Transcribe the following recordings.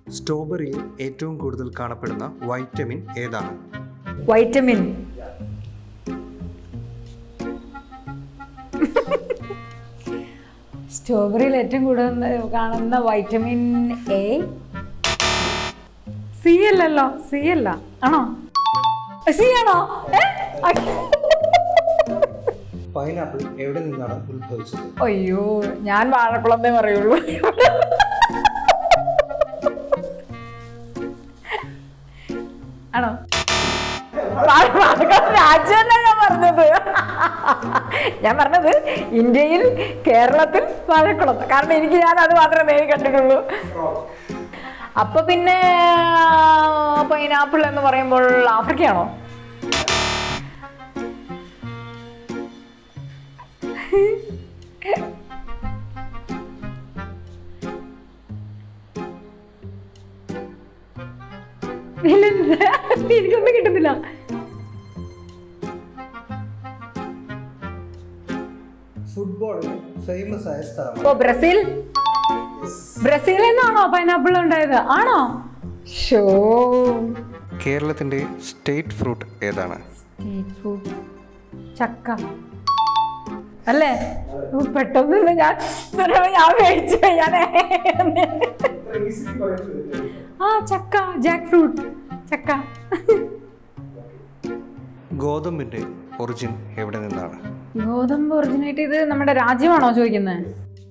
സ്ട്രോബെറിയിൽ ഏറ്റവും കൂടുതൽ കാണപ്പെടുന്ന വൈറ്റമിൻ ഏതാണ് വൈറ്റമിൻ സ്ട്രോബെറിയിൽ ഏറ്റവും കൂടുതൽ കാണുന്ന വൈറ്റമിൻ എ സി അല്ലല്ലോ സി അല്ല ആണോ സി ആണോ ഏ? പൈനാപ്പിൾ എവിടെ നിന്നാണ് ഉത്ഭവിച്ചത് അയ്യോ ഞാൻ വാഴക്കുളന്നേ പറയുള്ളൂ ആണോ വാഴ- വാഴക്കുളം രാജ്യമല്ല ഞാൻ പറഞ്ഞത് ഞാൻ പറഞ്ഞത് ഇന്ത്യയിൽ കേരളത്തിൽ വാഴക്കുളം കാരണം എനിക്ക് ഞാൻ അത് മാത്രമേ നേരി കണ്ടിട്ടുള്ളൂ അപ്പൊ പിന്നെ പൈനാപ്പിൾ എന്ന് പറയുമ്പോൾ ആഫ്രിക്കയാണോ ഇല്ല, ഇല്ല. എനിക്കൊന്നും കിട്ടുന്നില്ല ഫുട്ബോളിന് ഫേമസ് ആയ സ്ഥലമാണ് ഓ ബ്രസീൽ ബ്രസീലിൽ നിന്നാണോ പൈനാപ്പിൾ ഉണ്ടായത് ആണോ ഷോ കേരളത്തിന്റെ സ്റ്റേറ്റ് ഫ്രൂട്ട് ഏതാണ് സ്ട്രീറ്റ് ഫുഡ് ചക്ക അല്ലേ ഓ, പെട്ടെന്ന് ഞാൻ ഇത്രയും ഞാൻ മേടിച്ചു ഞാൻ ആ ചക്ക ജാക്ക് ഫ്രൂട്ട് ചക്ക ഗോതമ്പിന്റെ ഒറിജിൻ എവിടെ നിന്നാണ് ഗോതമ്പ് ഒറിജിനേറ്റ് ചെയ്ത് നമ്മുടെ രാജ്യമാണോ ചോദിക്കുന്നത്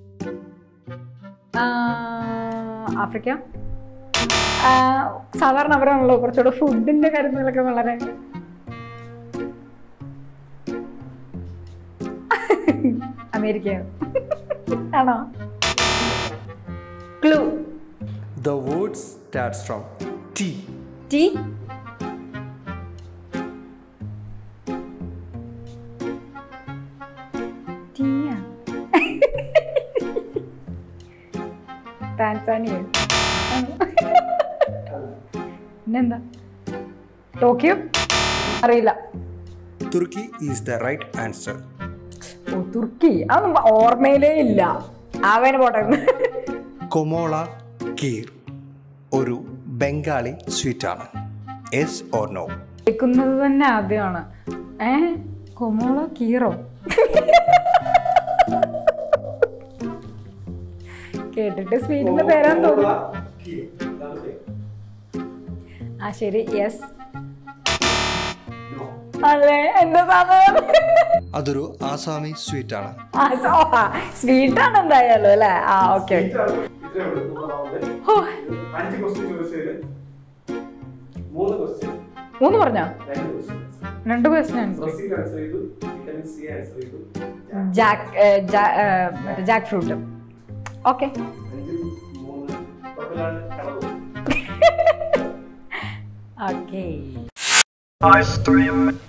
ആഫ്രിക്ക ആ, സാധാരണ അവരാണല്ലോ കുറച്ചുകൂടെ ഫുഡിന്റെ കാര്യങ്ങളൊക്കെ വളരെ അമേരിക്ക ആണോ clue the word starts from T T ടീയാ ടാൻസാനിയ പിന്നെന്താ ടോക്കിയോ അറിയില്ല Turkey is the right answer oh Turkey അതൊന്നും ഓർമ്മയിലേ ഇല്ല അവന് പോട്ടെ കൊമോള കീർ ഒരു ബംഗാളി സ്വീറ്റാണ് എസ് ഓർ നോ കേൾക്കുന്നത് തന്നെ ആദ്യമാണ് ഏ കൊമോള കീറോ കേട്ടിട്ട് സ്വീറ്റിന്റെ പേരാന്ന് തോന്നുന്നു ആ ശരി യെസ് അല്ലേ എന്താ സാധനം അതൊരു ആസാമി സ്വീറ്റാണ് ആ സ്വീറ്റാണ് എന്തായാലും അല്ലേ ആ ഓക്കെ ഓ അഞ്ച് ക്വസ്റ്റ്യൻ ചോദിച്ചതിൽ മൂന്ന് ക്വസ്റ്റ്യൻ മൂന്ന് പറഞ്ഞോ രണ്ട് ക്വസ്റ്റ്യൻ രണ്ട് ക്വസ്റ്റ്യൻ ബസീർ ആൻസർ ചെയ്തു വിറ്റമിൻ സി ആൻസർ ചെയ്തു ജാക്ക് ജാക്ക് ഫ്രൂട്ട് ഓക്കെ അഞ്ചിൽ മൂന്ന് കുഴപ്പമില്ലാണ്ട് കടന്നു ഓക്കെ I stream